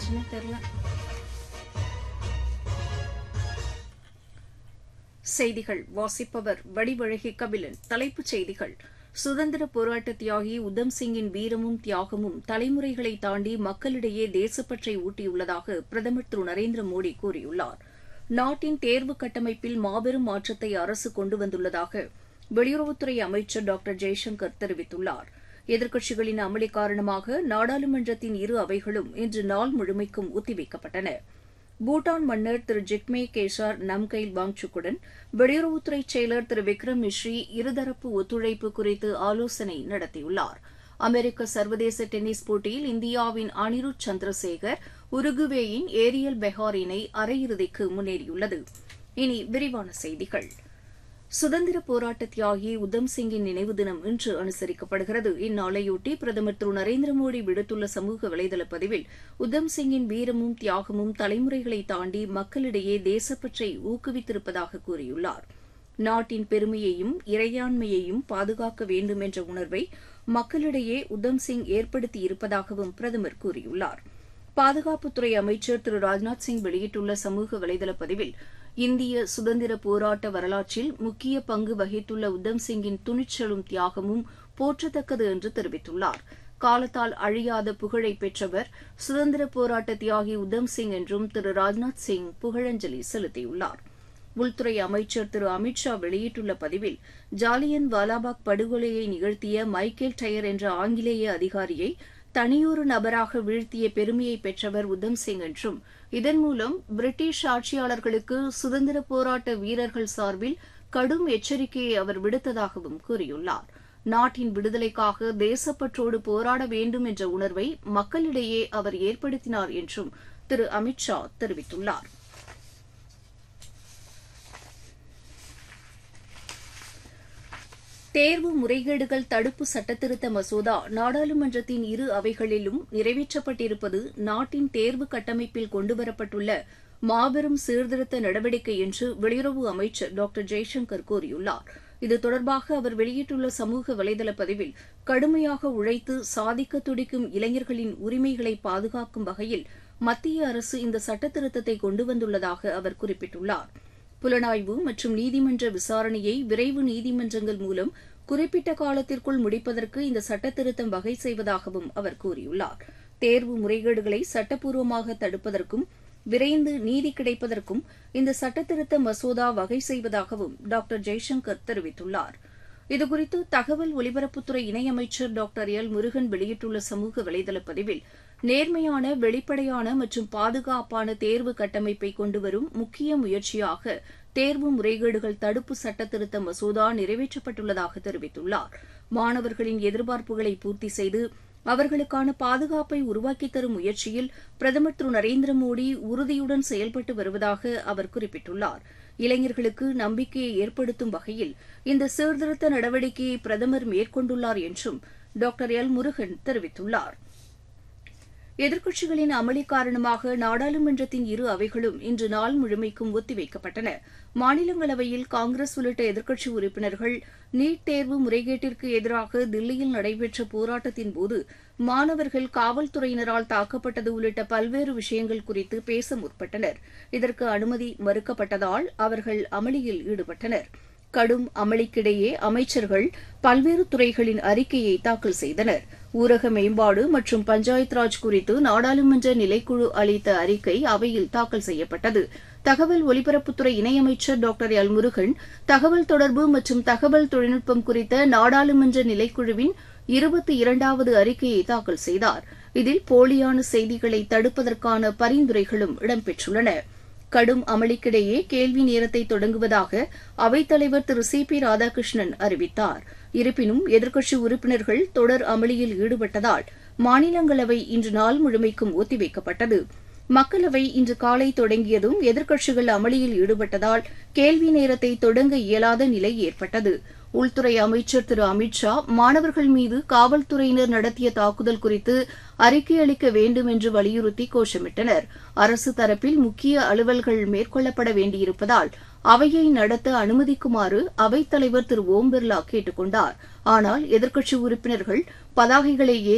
என்னாச்சுன்னு தெரியல செய்திகள் வாசிப்பவர் வடிவழகி கபிலன் தலைப்புச் செய்திகள் சுதந்திர போராட்ட தியாகி உத்தம் சிங்கின் வீரமும் தியாகமும் தலைமுறைகளை தாண்டி மக்களிடையே தேசப்பற்றை ஊட்டியுள்ளதாக பிரதமர் திரு நரேந்திர மோடி கூறியுள்ளார் நாட்டின் தேர்வு கட்டமைப்பில் மாபெரும் மாற்றத்தை அரசு கொண்டு வந்துள்ளதாக வெளியுறவுத்துறை அமைச்சர் டாக்டர் ஜெய்சங்கர் தெரிவித்துள்ளார் எதிர்க்கட்சிகளின் அமளி காரணமாக நாடாளுமன்றத்தின் இரு அவைகளும் இன்று நாள் முழுமைக்கும் ஒத்திவைக்கப்பட்டன பூட்டான் மன்னர் திரு ஜிக்மே கேசார் நம்கைல் வாங்சுக்குடன் வெளியுறவுத்துறை செயலர் திரு விக்ரம் மிஸ்ரி இருதரப்பு ஒத்துழைப்பு குறித்து ஆலோசனை நடத்தியுள்ளார் அமெரிக்க சர்வதேச டென்னிஸ் போட்டியில் இந்தியாவின் அனிருத் சந்திரசேகர் உருகுவேயின் ஏரியல் பெஹார் இணை அரையிறுதிக்கு முன்னேறியுள்ளது இனி விரிவான செய்திகள் சுதந்திர போராட்ட தியாகி உத்தம் சிங்கின் நினைவு தினம் இன்று அனுசரிக்கப்படுகிறது இந்நாளையொட்டி பிரதமர் திரு நரேந்திர மோடி விடுத்துள்ள சமூக வலைதள பதிவில் உத்தம் சிங்கின் வீரமும் தியாகமும் தலைமுறைகளை தாண்டி மக்களிடையே தேசப்பற்றை ஊக்குவித்திருப்பதாக கூறியுள்ளார் நாட்டின் பெருமையையும் இறையாண்மையையும் பாதுகாக்க வேண்டும் என்ற உணர்வை மக்களிடையே உத்தம் சிங் ஏற்படுத்தியிருப்பதாகவும் பிரதமர் கூறியுள்ளார் பாதுகாப்புத்துறை அமைச்சர் திரு ராஜ்நாத் சிங் வெளியிட்டுள்ள சமூக வலைதள பதிவில் இந்திய சுதந்திர போராட்ட வரலாற்றில் முக்கிய பங்கு வகித்துள்ள உத்தம் சிங்கின் துணிச்சலும் தியாகமும் போற்றத்தக்கது என்று தெரிவித்துள்ளார் காலத்தால் அழியாத புகழை பெற்றவர் சுதந்திர போராட்ட தியாகி உத்தம் சிங் என்றும் திரு ராஜ்நாத் சிங் புகழஞ்சலி செலுத்தியுள்ளார் உள்துறை அமைச்சர் திரு அமித்ஷா வெளியிட்டுள்ள பதிவில் ஜாலியன் வாலாபாக் படுகொலையை நிகழ்த்திய மைக்கேல் டயர் என்ற ஆங்கிலேய அதிகாரியை தனியொரு நபராக வீழ்த்திய பெருமையை பெற்றவர் உத்தம் சிங் என்றும் இதன் மூலம் பிரிட்டிஷ் ஆட்சியாளர்களுக்கு சுதந்திர போராட்ட வீரர்கள் சார்பில் கடும் எச்சரிக்கையை அவர் விடுத்ததாகவும் கூறியுள்ளார் நாட்டின் விடுதலைக்காக தேசப்பற்றோடு போராட வேண்டும் என்ற உணர்வை மக்களிடையே அவர் ஏற்படுத்தினார் என்றும் திரு அமித்ஷா தெரிவித்துள்ளார் தேர்வு முறைகேடுகள் தடுப்பு சட்டத்திருத்த மசோதா நாடாளுமன்றத்தின் இரு அவைகளிலும் நிறைவேற்றப்பட்டிருப்பது நாட்டின் தேர்வு கட்டமைப்பில் கொண்டுவரப்பட்டுள்ள மாபெரும் சீர்திருத்த நடவடிக்கை என்று வெளியுறவு அமைச்சர் டாக்டர் ஜெய்சங்கர் கூறியுள்ளார் இது தொடர்பாக அவர் வெளியிட்டுள்ள சமூக வலைதள பதிவில் கடுமையாக உழைத்து சாதிக்க துடிக்கும் இளைஞர்களின் உரிமைகளை பாதுகாக்கும் வகையில் மத்திய அரசு இந்த சட்டத்திருத்தத்தை கொண்டு வந்துள்ளதாக அவர் குறிப்பிட்டுள்ளார் புலனாய்வு மற்றும் நீதிமன்ற விசாரணையை விரைவு நீதிமன்றங்கள் மூலம் குறிப்பிட்ட காலத்திற்குள் முடிப்பதற்கு இந்த சட்டத்திருத்தம் வகை செய்வதாகவும் அவர் கூறியுள்ளார் தேர்வு முறைகேடுகளை சட்டப்பூர்வமாக தடுப்பதற்கும் விரைந்து நீதி கிடைப்பதற்கும் இந்த சட்டத்திருத்த மசோதா வகை செய்வதாகவும் டாக்டர் ஜெய்சங்கர் தெரிவித்துள்ளார் இதுகுறித்து தகவல் ஒலிபரப்புத்துறை இணையமைச்சர் டாக்டர் எல் முருகன் வெளியிட்டுள்ள சமூக வலைதள பதிவில் நேர்மையான வெளிப்படையான மற்றும் பாதுகாப்பான தேர்வு கட்டமைப்பை கொண்டுவரும் முக்கிய முயற்சியாக தேர்வு முறைகேடுகள் தடுப்பு சட்டத்திருத்த மசோதா நிறைவேற்றப்பட்டுள்ளதாக தெரிவித்துள்ளார் மாணவர்களின் எதிர்பார்ப்புகளை பூர்த்தி செய்து அவர்களுக்கான பாதுகாப்பை உருவாக்கித் தரும் முயற்சியில் பிரதமர் திரு நரேந்திர மோடி உறுதியுடன் செயல்பட்டு வருவதாக அவர் குறிப்பிட்டுள்ளார் இளைஞர்களுக்கு நம்பிக்கையை ஏற்படுத்தும் வகையில் இந்த சீர்திருத்த நடவடிக்கையை பிரதமர் மேற்கொண்டுள்ளார் என்றும் டாக்டர் எல் முருகன் தெரிவித்துள்ளார் எதிர்க்கட்சிகளின் அமளி காரணமாக நாடாளுமன்றத்தின் இரு அவைகளும் இன்று நாள் முழுமைக்கும் ஒத்திவைக்கப்பட்டன மாநிலங்களவையில் காங்கிரஸ் உள்ளிட்ட எதிர்க்கட்சி உறுப்பினர்கள் நீட் தேர்வு முறைகேட்டிற்கு எதிராக தில்லியில் நடைபெற்ற போராட்டத்தின்போது மாணவர்கள் காவல்துறையினரால் தாக்கப்பட்டது உள்ளிட்ட பல்வேறு விஷயங்கள் குறித்து பேச முற்பட்டனர் இதற்கு அனுமதி மறுக்கப்பட்டதால் அவர்கள் அமளியில் ஈடுபட்டனர் கடும் அமளிக்கிடையே அமைச்சர்கள் பல்வேறு துறைகளின் அறிக்கையை தாக்கல் செய்தனர் ஊரக மேம்பாடு மற்றும் பஞ்சாயத் ராஜ் குறித்து நாடாளுமன்ற நிலைக்குழு அளித்த அறிக்கை அவையில் தாக்கல் செய்யப்பட்டது தகவல் ஒலிபரப்புத்துறை இணையமைச்சர் டாக்டர் எல் முருகன் தகவல் தொடர்பு மற்றும் தகவல் தொழில்நுட்பம் குறித்த நாடாளுமன்ற நிலைக்குழுவின் இருபத்தி இரண்டாவது அறிக்கையை தாக்கல் செய்தார் இதில் போலியான செய்திகளை தடுப்பதற்கான பரிந்துரைகளும் இடம்பெற்றுள்ளன கடும் அமளிக்கிடையே கேள்வி நேரத்தை தொடங்குவதாக அவைத்தலைவர் திரு சி பி ராதாகிருஷ்ணன் அறிவித்தார் இருப்பினும் எதிர்க்கட்சி உறுப்பினர்கள் தொடர் அமளியில் ஈடுபட்டதால் மாநிலங்களவை இன்று நாள் முழுமைக்கும் ஒத்திவைக்கப்பட்டது மக்களவை இன்று காலை தொடங்கியதும் எதிர்க்கட்சிகள் அமளியில் ஈடுபட்டதால் கேள்வி நேரத்தை தொடங்க இயலாத நிலை ஏற்பட்டது உள்துறை அமைச்சர் திரு அமித்ஷா மாணவர்கள் மீது காவல்துறையினர் நடத்திய தாக்குதல் குறித்து அறிக்கை அளிக்க வேண்டும் என்று வலியுறுத்தி கோஷமிட்டனர் அரசு தரப்பில் முக்கிய அலுவல்கள் மேற்கொள்ளப்பட வேண்டியிருப்பதால் அவையை நடத்த அனுமதிக்குமாறு அவைத்தலைவர் திரு ஓம் பிர்லா கேட்டுக் கொண்டார் ஆனால் எதிர்க்கட்சி உறுப்பினர்கள் பதாகைகளை